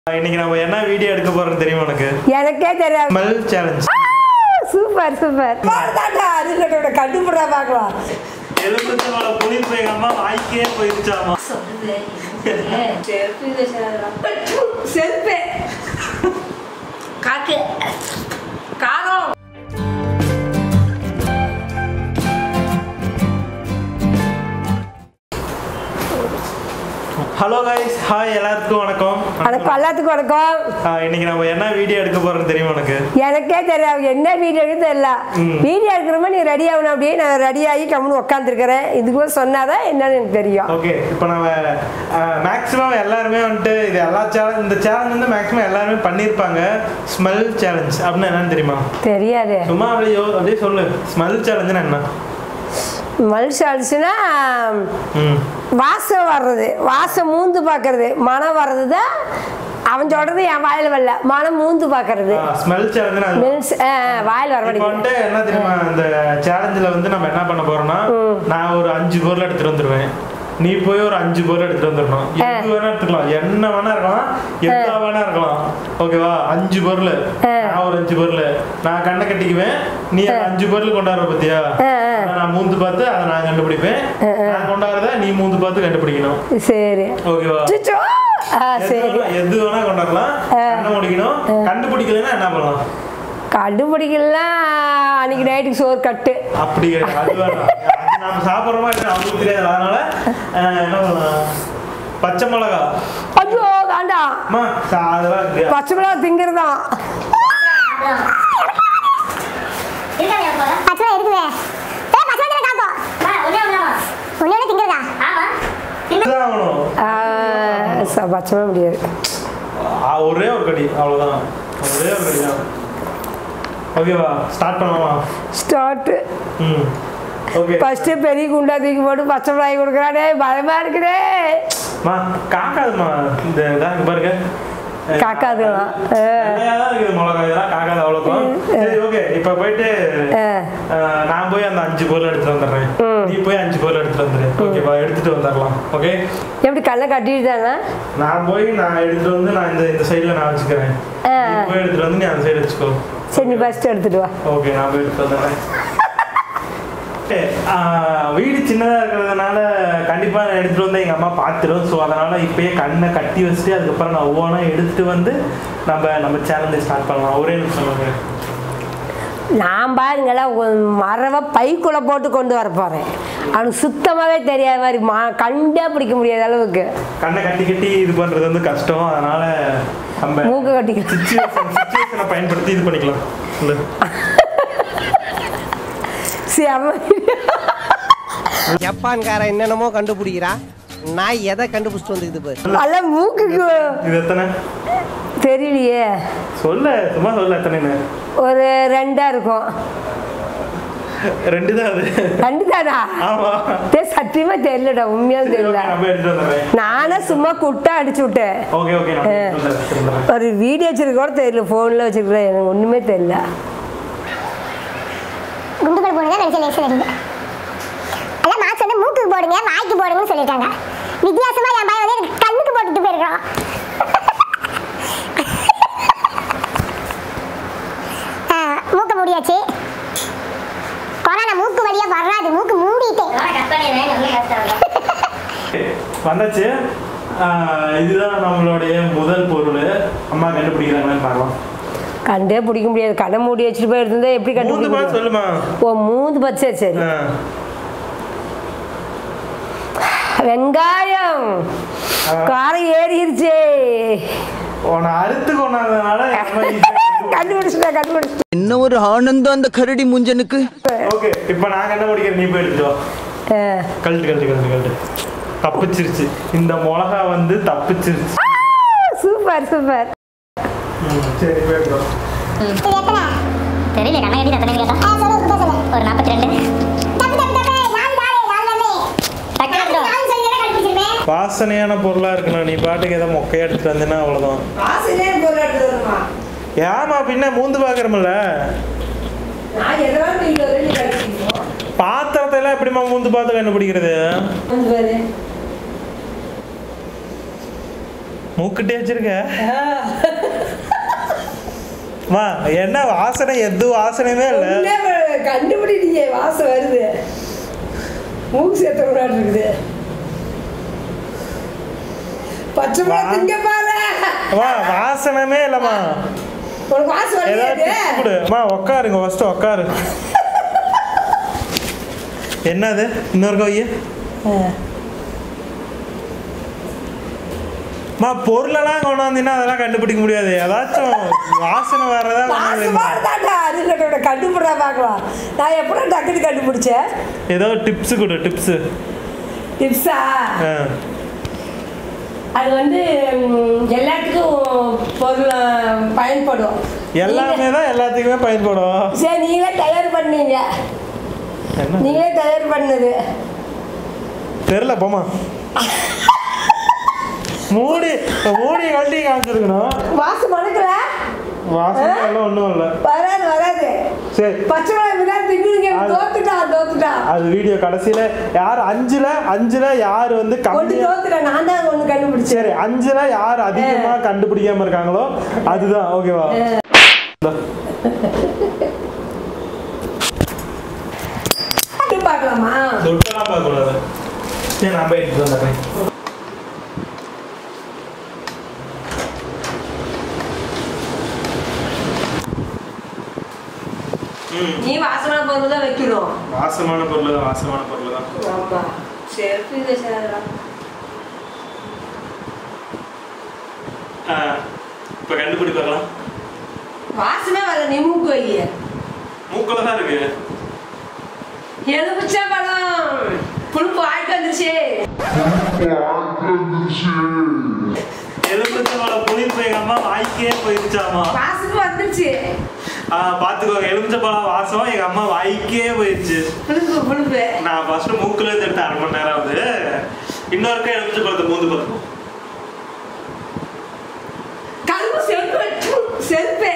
இன்னைக்கு நம்ம என்ன வீடியோ எடுக்க போறோம்னு தெரியுமா உனக்கு எனக்கே தெரியாது ஸ்மெல் சேலஞ்ச் சூப்பர் சூப்பர் பாருதாண்டா அருகட்டோட கண்டுபிடா பார்க்கலாம் எலுமிச்சம்பழ புளிப்பு எங்க அம்மா வாய்க்கே போயிருச்சாமா செல்பே காக்கு காரம் ஹலோ கைஸ் ஹாய் எல்லாருக்கும் வணக்கம் வணக்கம் எல்லாத்துக்கும் வணக்கம் ஆ, இன்னைக்கு நம்ம என்ன வீடியோ எடுக்க போறோம்னு தெரியுமா உனக்கு எனக்கே தெரியாது என்ன வீடியோ எடுக்க தெரியல ம். வீடியோ எடுக்கிறோமா நீ ரெடி ஆகணும் அப்படியே நான் ரெடி ஆகி கம்முன்னு உட்காந்துருக்கிறேன் இதுக்கு சொன்னாதான் என்னன்னு எனக்கு தெரியும் ஓகே இப்போ நம்ம மேக்ஸிமம் எல்லாருமே வந்துட்டு இது எல்லா சேலஞ்ச் இந்த சேலஞ்ச் வந்து மேக்ஸிமம் எல்லாருமே பண்ணியிருப்பாங்க ஸ்மெல் சேலஞ்ச் அப்படின்னு என்னன்னு தெரியுமா தெரியாது சும்மா அப்படியே யோ- அப்படியே சொல்லு ஸ்மெல் சேலஞ்சுன்னா என்ன மனுஷாலிச்சுன்னா ம் வாசம் வர்றது வாசம் மூந்து பார்க்கறது மனம் வர்றது தான் அவன் சொல்றது என் வாயில் வரல மனம் மூந்து பார்க்கறது ஸ்மெல் சேலஞ்சுன்னா அது மீன்ஸ் வாயில் வர இப்போ வந்துட்டு என்ன தெரியுமா இந்த சேலஞ்சில் வந்து நம்ம என்ன பண்ண போறோம்னா நான் ஒரு அஞ்சு பொருள் எடுத்துட்டு வந்துருவேன் நீ போய் ஒரு அஞ்சு பொருள் எடுத்துட்டு வந்துடணும் எது வேணா எடுத்துக்கலாம் என்ன வேணா இருக்கலாம் எதா வேணா இருக்கலாம் ஓகேவா அஞ்சு பொருள் நான் ஒரு அஞ்சு பொருள் நான் கண்ணை கட்டிக்குவேன் நீ அந்த அஞ்சு பொருள் கொண்டாடுற பத்தியா அதை நான் மூந்து பார்த்து அதை நான் கண்டுபிடிப்பேன் நான் கொண்டாடுறத நீ மூந்து பார்த்து கண்டுபிடிக்கணும் சரி ஓகேவா சுச்சோ ஆ எது சரி வேணா- எது வேணா கொண்டாடலாம் கண்ணை முடிக்கணும் கண்டுபிடிக்கலைன்னா என்ன பண்ணலாம் கண்டுபிடிக்கலாம் அன்னைக்கு நைட்டுக்கு சோறு கட்டு அப்படி கிடையாது. அது வேணாம் அது நாம சாப்பிட்றோமா இல்லையா அவங்களுக்கு தெரியாது அதனால அஹ், என்ன பண்ணலாம் பச்சை மிளகா ஐயோ வேண்டாம் அம்மா சா- அதெல்லாம் இல்லையா? பச்சை மிளகா திங்கிறதான் இருக்காங்க போல பச்சை இருக்குது ஏ பச்சை வந்து காப்போம் வா ஒண்ணே ஒண்ணாமா ஒண்ணு ஒண்ணு திங்கிறதா ஆமா இதுதான் ஆகணும் ஆ, ச- பச்சை மிளகா முடியாது ஆ, ஒரே ஒரு கடி அவ்வளவுதான் ஒரே ஒரு கடி தான் ஓகேவா ஸ்டார்ட் பண்ணலாமா ஸ்டார்ட் ம் ஓகே ஃபர்ஸ்ட் பெரிய குண்டா தூக்கி போட்டு பச்சை மிளகாய் கொடுக்குறானே பயமா இருக்குதே மா காக்காதுமா இந்த இதான் இங்க பாருங்க அஹ், காக்காதுங்களா? அஹ். வெள்ளையா தான் இருக்குது மிளகாய் இதெல்லாம் காக்காது அவ்வளோக்கும் சரி ஓகே இப்போ போயிட்டு ஆ. அஹ், நான் போய் அந்த அஞ்சு பொருள் எடுத்துட்டு வந்துடுறேன் நீ போய் அஞ்சு பொருள் எடுத்துட்டு வந்துடு ஓகேவா எடுத்துட்டு வந்துடலாம் ஓகே எப்படி கல்லை கட்டிட்டு தானே நான் போய் நான் எடுத்துட்டு வந்து நான் இந்த இந்த சைடில் நான் வச்சுக்கிறேன் ஆ. நீ போய் எடுத்துட்டு வந்து நீ அந்த சைடு வச்சுக்கோ சரி நீ ஃபர்ஸ்ட் எடுத்துட்டு வா ஓகே நான் போய் எடுத்துட்டு வந்துடுறேன் ஆ, வீடு சின்னதாக இருக்கிறதுனால கண்டிப்பாக நான் எடுத்துகிட்டு வந்து எங்கள் அம்மா பார்த்துடும் ஸோ அதனால் இப்போயே கண்ணை கட்டி வச்சுட்டு அதுக்கப்புறம் நான் ஒவ்வொன்றா எடுத்துகிட்டு வந்து நம்ம நம்ம சேனலை ஸ்டார்ட் பண்ணலாம் ஒரே நிமிஷம் சொல்லுங்க நான் பாருங்களா மரவை பைக்குள்ள போட்டு கொண்டு வர போறேன் அவனுக்கு சுத்தமாவே தெரியாத மாதிரி மா கண்டே பிடிக்க முடியாத அளவுக்கு கண்ணை கட்டி கட்டி இது பண்ணுறது வந்து கஷ்டம் அதனால் நம்ம மூக்கு கட்டிக்கலாம் சுச்சுவேஷன் சுச்சுவேஷனை பயன்படுத்தி இது பண்ணிக்கலாம் இல்லை செம ஜப்பான்காரன் என்னென்னமோ கண்டுபிடிக்கிறா நான் எதை கண்டுபிடிச்சிட்டு வந்துக்குது பாரு அல்ல மூக்குக்கு இது எத்தனை தெரியலையே சொல்ல சும்மா சொல்ல எத்தனைன்னு ஒரு ரெண்டா இருக்கும் ரெண்டு தான் அது ரெண்டு தானா ஆமா டே சத்தியமா தெரியலடா உண்மையா சரி, தெரியல okay, நான் போய் எடுத்துட்டு வந்துடுறேன் நானே சும்மா குட்டா அடிச்சு விட்டேன் ஓகே ஓகே நான் போய் எடுத்துட்டு வந்துடுறேன், எடுத்துட்டு வந்துடுறேன் ஒரு வீடியோ வச்சிருக்க கூட தெரியல ஃபோனில் வச்சிருக்கிறேன் எனக்கு ஒன்றுமே தெரியல குண்டுகள் போடுங்க நினைச்ச லேசு தெரியுது அதான் மார்க்ஸ் வந்து மூக்குக்கு போடுங்க வாய்க்கு போடுங்கன்னு சொல்லியிருக்காங்க வித்தியாசமா என் பையன் வந்து எனக்கு கண்ணுக்கு போட்டுட்டு போயிருக்கான் ஆ, மூக்கு மூடியாச்சு கொரோனா மூக்கு வழியா வராது மூக்கு மூடிட்டேன் இதோட கட் பண்ணிடுறேன் நல்லா கஷ்டம் வந்தாச்சு ஆஹ் இதுதான் நம்மளுடைய முதல் பொருள் அம்மா கண்டுபிடிக்கிறாங்கன்னு பார்க்கலாம் கண்டே பிடிக்க முடியாது கண்ணை மூடி வச்சுட்டு போயிருந்தா எப்படி மூந்து கண்டுபிடிக்க பார்த்து முடியும்? சொல்லுமா ஓ மூந்து பச்சை சரி ஆ. வெங்காயம் காரம் ஏறிடுச்சே உன்னை அறுத்து கொண்டாடுறதுனால நம்ம easy ஆ கண்டுபிடிச்சிட்டேன் கண்டுபிடிச்சிட்டேன் என்ன ஒரு ஆனந்தம் அந்த கரடி முஞ்சனுக்கு ஓகே இப்போ நான் கண்டுபிடிக்கிறேன் நீ போய் எடுத்துட்டு வா ஆ. கழட்டு கழட்டு கழட்டு கழட்டு தப்பிச்சிருச்சு இந்த மிளகா வந்து தப்பிச்சிருச்சு சூப்பர் சூப்பர் ம், சரி போய் எடுத்துட்டு வா. இது எத்தனை தெரியல கண்ணை கட்டி எத்தனை கேட்டா ஆ, சொல்லு இப்ப சொல்லு ஒரு நாற்பத்தி ரெண்டு தப்பு தப்பு தப்பு நான் தானே நான் தானே டக்கு நான் சொல்லி தானே கண்டுபிடிச்சிருப்பேன் வாசனையான பொருளா இருக்கணும் நீ பாட்டுக்கு ஏதோ மொக்கையா எடுத்துட்டு வந்தேன்னா அவ்வளவுதான் ஏமா பின்ன மூந்து பாக்குறமில்ல பாத்திரத்தை எல்லாம் எப்படிமா மூந்து பார்த்து கண்டுபிடிக்கிறது மூக்கிட்டே வச்சிருக்க மா என்ன வாசனை எது வாசனையுமே இல்லை கண்டுபிடிங்க வாசம் வருது மூக்கு சேர்த்த விடாட்டு இருக்குது பச்சை மிளகா வா. திங்க பாரு வா வாசனமே இல்லைம்மா உனக்கு வாசம் ஏதாவது வருது tips கொடு அம்மா உட்காருங்க ஃபஸ்ட்டு உட்காரு என்னது இன்னொரு கோய்ய மா பொருளெல்லாம் கொண்டு வந்தீங்கன்னா அதெல்லாம் கண்டுபிடிக்க முடியாது ஏதாச்சும் வாசனை வர்றதா கொண்டு வாசமா வந்தீங்கன்னா. இருந்தாண்டா அதுக்கிட்ட கண்டுபிடா பார்க்கலாம் நான் எப்படி டக்குனு கண்டுபிடிச்சேன் ஏதோ டிப்ஸ் கொடு டிப்ஸு டிப்ஸா அது வந்து ம், எல்லாத்துக்கும் பொருள் பயன்படும் எல்லாமே தான் எல்லாத்துக்குமே பயன்படும் சரி நீங்களே தயார் பண்ணீங்க என்ன நீங்களே தயார் பண்ணது தெரில போமா மூடி மூடி கழட்டி காமிச்சிருக்கணும் வாசம் மணக்கல வாசனை எல்லாம் ஒன்றும் இல்லை வராது வராது சரி பச்சை மிளகாய் தான் திங்குதுங்க அது- தோத்துட்டான் தோத்துட்டான் அது வீடியோ கடைசியில யார் அஞ்சுல அஞ்சுல யார் வந்து ஒன்று கம்மியா தோத்துட்டேன் நான் தான் ஒன்று கண்டுபிடிச்சேன் சரி அஞ்சுல யார் அதிகமா கண்டுபிடிக்காம இருக்காங்களோ அதுதான் ஓகேவா பார்க்கலாமா தொட்டெல்லாம் பார்க்க கூடாது சரி நான் போய் எடுத்துட்டு வந்துடுறேன் ம் நீ வாசமான பொருள் தான் வைக்கணும் வாசமான பொருள் தான் வாசமான பொருள் தான் ஆமா செருப்பு இது சேரலாம் இப்போ கண்டுபிடி பார்க்கலாம் வாசமே வர நீ மூக்கு வை மூக்கில் தான் இருக்கு எலுமிச்சை பழம் புழுப்பு வாய்க்கு வந்துருச்சு எலுமிச்சம்பழ புளிப்பு எங்க அம்மா வாய்க்கே போயிருச்சாமா வாசமே வந்துருச்சு ஆ, பாத்துக்கோங்க எலுமிச்சம்பழம் வாசம் எங்க அம்மா வாய்க்கே போயிருச்சு புழுப்பு புழுப்பு நான் ஃபர்ஸ்ட் மூக்குல இருந்து எடுத்து அரை மணி நேரம் ஆகுது இன்னொருக்கா எலுமிச்சம்பழத்தை மூந்து பார்க்கணும் கரும்பு செருப்பு ப்பு, செருப்பு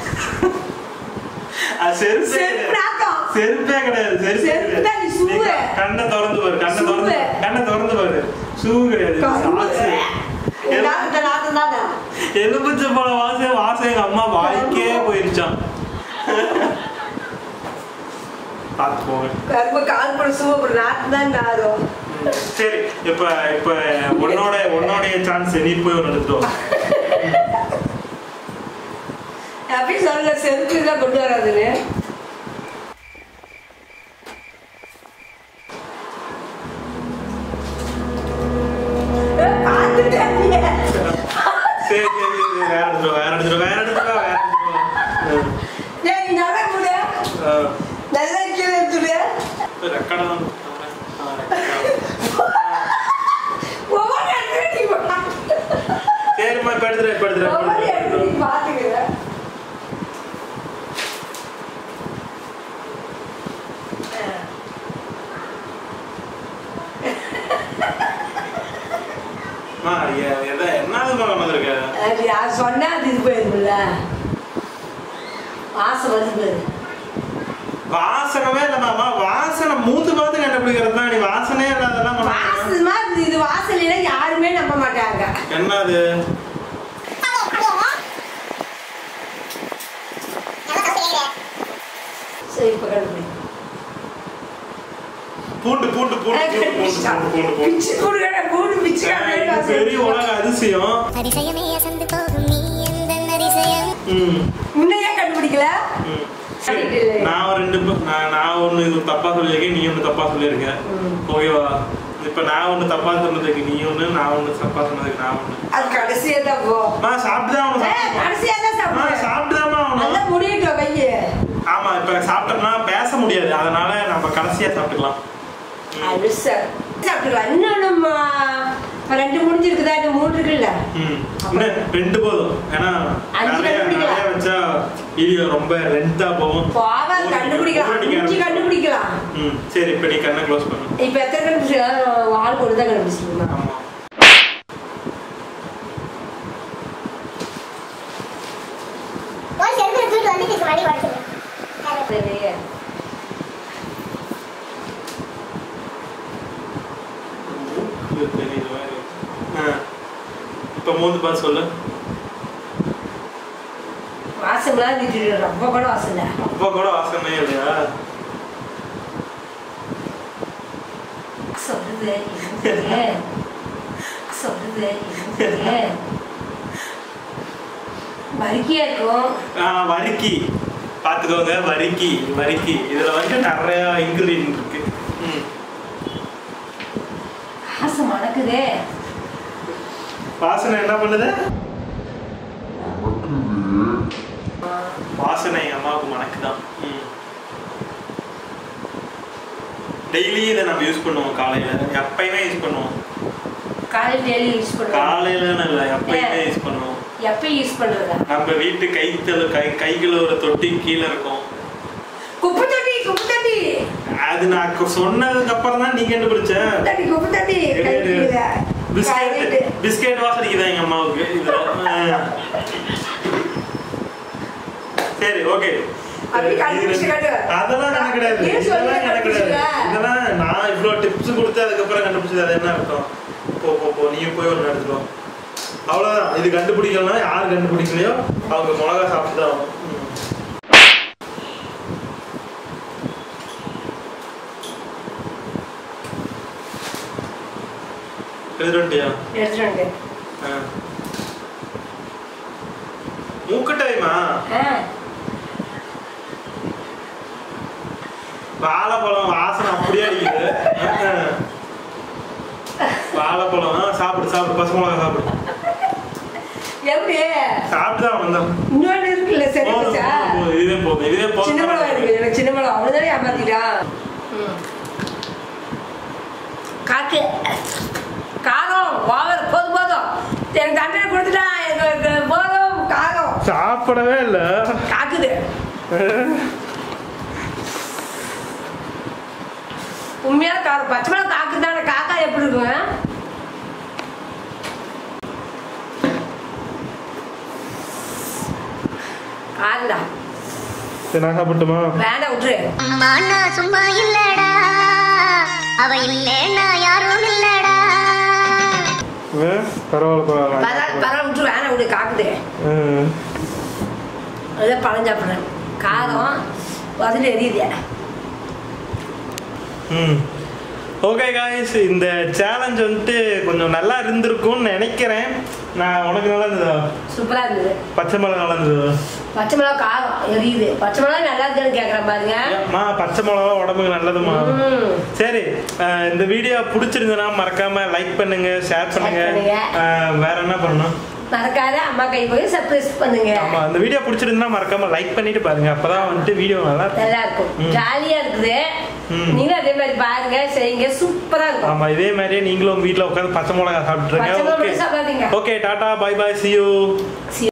அது செருப்பே செருப்பு நாத்தம். செருப்பே கிடையாது செருப்பே செருப்பு கிடையாது. தான், நீ shoe. நீ க- கண்ணை திறந்து பாரு கண்ணை திறந்து shoe. கண்ணை திறந்து பாரு ஷூ கிடையாது கரும்பு. சாக்ஸு. எலு- நாத்தம் நாத்தம் தானே எலுமிச்சம்பழம் வாசம் வாசம் எங்க அம்மா வாய்க்கே போயிருச்சான் பார்த்து போங்க கரும்பு கால் போட சூவ போட நாத்து தான் நாரும் சரி இப்ப இப்ப உன்னோட உன்னோடைய சான்ஸ் நீ போய் ஒரு எடுத்துட்டு வா. அப்படி சொல்ல செருப்பு தான் கொண்டு வராதுன்னு ஏய், பார்த்துட்டேன் நீ. சரி சரி சரி, வேற எடுத்துட்டு வா, வேற எடுத்துட்டு வா, வேற எடுத்துட்டு வா, வேற எடுத்துட்டு வா. ஏய், நீ நல்லா குடு. ஆ, நல்லா கீழே துடு. ஆ, ரெக்கார்டா தான் கொடுத்தாங்க. ஆ, ரெக்கார்டா. ஒவ்வொரு இடத்துலயும் நீ பா- சரிம்மா இப்ப எடுத்துட்டு இப்ப எடுத்துட்டு ஒவ்வொரு இப்ப இடத்துலயும் எடுத்துட்டு நீ பார்த்துக்கிற. அம்மா, எ- எத- என்னதும்மா கொண்டு வந்திருக்க? அது யார் சொன்னா அது இது போயிருக்குல்ல வாசம் வருது பாரு. வாசனமே இல்லம்மா வாசனை மூந்து பார்த்து கண்டுபிடிக்கிறது தான் நீ வாசனையே இல்லாதெல்லாம் பண்ண முடியுமா? வாசமா இது- இது வாசலையில யாருமே நம்ப மாட்டாங்க என்னது சரி இப்ப கண்டுபிடி பூண்டு பூண்டு பூண்டு பூண்டு பூண்டு பூண்டு பூண்டு பிச்சு கொடுக்கற பூண்டு பிச்சு இது பெரிய உலக அதிசயம் அதிசயமே அசந்து போகும் நீ எந்த அதிசயம் ம் முன்னையே கண்டுபிடிக்கல ம். சரி, நான் ஒரு ரெண்டு பே- நான் நான் ஒன்று இது தப்பா சொல்லியிருக்கேன் நீ ஒன்று தப்பா சொல்லியிருக்க ஓகேவா இப்போ நான் ஒன்று தப்பா சொன்னதுக்கு நீ ஒன்று நான் ஒன்று தப்பா சொன்னதுக்கு நான் ஒன்று அது கடைசியா தான் போ நான் சாப்பிட்டு தான் ஏய், ஆகணும் கடைசியா தான் நான் சாப்பிடு சாப்பிட்டு தான் ஆகணும் நல்லா முடியட்டும் கையை ஆமா இப்போ சாப்பிட்டோம்னா பேச முடியாது அதனால நம்ம கடைசியா சாப்பிட்டுக்கலாம் ம். அது சரி சாப்பிட்டுக்கலாம் இன்னொன்னு ம- இப்ப ரெண்டு முடிஞ்சிருக்குதா இன்னும் மூணு இருக்குல்ல ம் இன்னும் ரெண்டு போதும் ஏன்னா அஞ்சு நிறைய கண்டுபிடிக்கலாம். நிறைய வச்சா வீடியோ ரொம்ப லென்த்தா போகும் போவா ஒரு- கண்டுபிடிக்கலாம் ஒரு அடிக்க அஞ்சு ஆரம்பிச்சிடும். கண்டுபிடிக்கலாம் ம் சரி இப்போ நீ கண்ணை க்ளோஸ் பண்ணு இப்ப எத்தனை கண்டுபிடிச்சிருக்கா ஆள் கொண்டு தான் கண்டுபிடிச்சிருக்கா ஆமா ஒரு செருப்பு தூக்கிட்டு வந்து இதுக்கு முன்னாடி உடச்சிருக்கேன் சரி இது தெரியுது வேற. ஆ. இப்போ மூந்து பார்த்து சொல்லு வாசம்லாம் வீட்டு ரொம்ப கூட வாசம் இல்லை அப்பா கூட வாசமே இல்லையா சொல்லுது இல்லையே. சொல்லுது இல்லையே. வரிக்கையா இருக்கும் ஆ, வரிக்கி பார்த்துக்கோங்க வரிக்கி வரிக்கி இதில் வந்து நிறைய இன்க்ரீடியன்ட் இருக்கு ம் வாசம் மணக்குதே வாசனை என்ன பண்ணுது வாசனை எங்க அம்மாவுக்கு மணக்குதான் ம் டெய்லியும் இதை நம்ம யூஸ் பண்ணுவோம் காலையில எப்பயுமே யூஸ் பண்ணுவோம் காலையில் டெய்லி யூஸ் பண்ணுவோம் காலையிலன்னு இல்லை எப்பயுமே யூஸ் பண்ணுவோம் எப்போ யூஸ் பண்ணுறதா நம்ம வீட்டு கைத்தல கை கைகள் ஒரு தொட்டி கீழே இருக்கும் குப்பை தொட்டி குப்பை தொட்டி அது நான் கு- சொன்னதுக்கு அப்புறம் தான் நீ கண்டுபிடிச்ச தட்டி குப்பை தட்டி பிஸ்கெட் பிஸ்கெட் வாசடிக்குதா எங்க அம்மாவுக்கு இதுல ஆ. சரி ஓகே அப்படி கண்டுபிடிச்சு காட்டு. அதெல்லாம் எனக்கு கிடையாது ஏன் சொல்லி இதெல்லாம் எனக்கு கிடையாது கண்டுபிடிச்சல? இதெல்லாம் நான் இவ்வளோ டிப்ஸ் கொடுத்து அதுக்கப்புறம் கண்டுபிடிச்சது அது என்ன அர்த்தம் போ போ போ நீயும் போய் ஒன்று எடுத்துட்டு வா. அவ்வளவுதான் இது கண்டுபிடிக்கலாம் யார் கண்டுபிடிக்கலையோ அவங்க மிளகா சாப்பிட்டு தான் ஆகணும். ம். எடுத்துட்டு வந்துட்டியா? எடுத்துட்டு வந்து ஆ. மூக்கட்டாயமா வாழைப்பழம் வாசனை அப்படியே அடிக்குது ஆ. வாழைப்பழம் ஆ, சாப்பிடு சாப்பிடு பசு மிளகா சாப்பிடு எப்படி சாப்பிட்டு தான் வந்தோம் இன்னொன்று இருக்குல்ல சரி போதும், போச்சா போதும், போதும். இதுவே போதும் இதுவே சின்ன மிளகா போதும் இருக்கு எனக்கு சின்ன மிளகா அவ்வளோதானே ஏமாத்திட்டான் காக்கு காகம் ஓவர் போதும் போதும் எனக்கு தண்டனை கொடுத்துட்டான் எனக்கு போதும் காகம் சாப்பிடவே இல்ல காக்குது உண்மையான காரம் பச்சை மிளகா காக்குதான காக்கா எப்படி இருக்கும் காருடா சரி நான் சாப்பிட்டுமா வேண்டாம் விட்டுரு அம்மா நான் சும்மா இல்லடா அவ இல்லேன்னா யாரும் இல்லடா பரவாயில்ல பரவாயில்ல பரவாயில்ல பரவாயில்ல விட்டுரு வேணாம் விடு காக்குது ம். அதே பழம் சாப்பிட்றேன் காரம் பதில் எரியுது ம் ஓகே காய்ஸ் இந்த சேலஞ்ச் வந்துட்டு கொஞ்சம் நல்லா இருந்திருக்கும்னு நினைக்கிறேன் நான் உனக்கு நல்லா இருந்ததா சூப்பரா இருந்தது பச்சை மிளகா நல்லா இருந்ததா பச்சை மிளகா காரம் எரியுது பச்சை மிளகா நல்லா இருக்குன்னு கேட்குறேன் பாருங்க ஏம்மா பச்சை மிளகா உடம்புக்கு நல்லதுமா ம். சரி அஹ், இந்த வீடியோ பிடிச்சிருந்ததுன்னா மறக்காம லைக் பண்ணுங்க ஷேர் பண்ணுங்க பண்ணுங்க. அஹ், வேற என்ன பண்ணணும் மறக்காத அம்மா கை போய் சர்ப்ரைஸ் பண்ணுங்க ஆமா இந்த வீடியோ பிடிச்சிருந்தா மறக்காம லைக் பண்ணிட்டு பாருங்க அப்பதான் வந்துட்டு வீடியோ நல்லா இருக்கும் நல்லா இருக்கும் ம். ஜாலியா இருக்குது ம். நீங்களும் அதே மாதிரி பாருங்க செய்யுங்க சூப்பரா இருக்கும் ஆமா இதே மாதிரியே நீங்களும் வீட்ல உட்காந்து பச்சை மிளகா சாப்பிட்டுருங்க பச்சை மிளகா ஓகே மட்டும் சாப்பிடாதீங்க. Okay tata bye bye see you